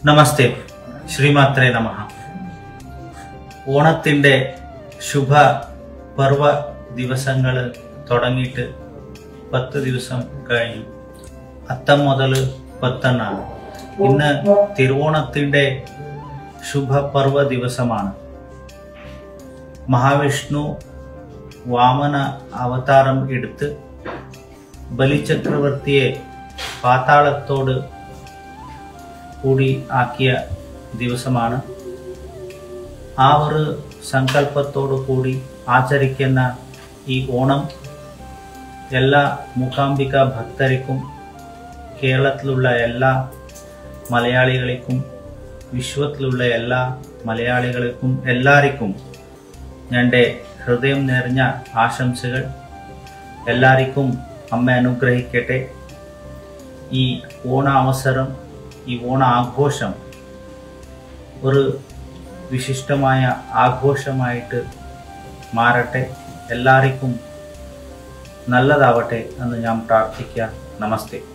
നമസ്തേ ശ്രീമാത്രേ നമ ഓണത്തിൻ്റെ ശുഭ പർവ ദിവസങ്ങൾ തുടങ്ങിയിട്ട് പത്ത് ദിവസം കഴിഞ്ഞു അത്തം മുതൽ പത്തെണ്ണാണ് ഇന്ന് തിരുവോണത്തിൻ്റെ ശുഭപർവ ദിവസമാണ് മഹാവിഷ്ണു വാമന അവതാരം എടുത്ത് ബലിചക്രവർത്തിയെ പാതാളത്തോട് കൂടി ആക്കിയ ദിവസമാണ് ആ ഒരു സങ്കല്പത്തോടു കൂടി ആചരിക്കുന്ന ഈ ഓണം എല്ലാ മൂകാംബിക ഭക്തർക്കും കേരളത്തിലുള്ള എല്ലാ മലയാളികൾക്കും വിശ്വത്തിലുള്ള എല്ലാ മലയാളികൾക്കും എല്ലാവർക്കും എൻ്റെ ഹൃദയം നിറഞ്ഞ ആശംസകൾ എല്ലാവർക്കും അമ്മ അനുഗ്രഹിക്കട്ടെ ഈ ഓണ അവസരം ഈ ഓണ ആഘോഷം ഒരു വിശിഷ്ടമായ ആഘോഷമായിട്ട് മാറട്ടെ എല്ലാവർക്കും നല്ലതാവട്ടെ എന്ന് ഞാൻ പ്രാർത്ഥിക്കാം നമസ്തേ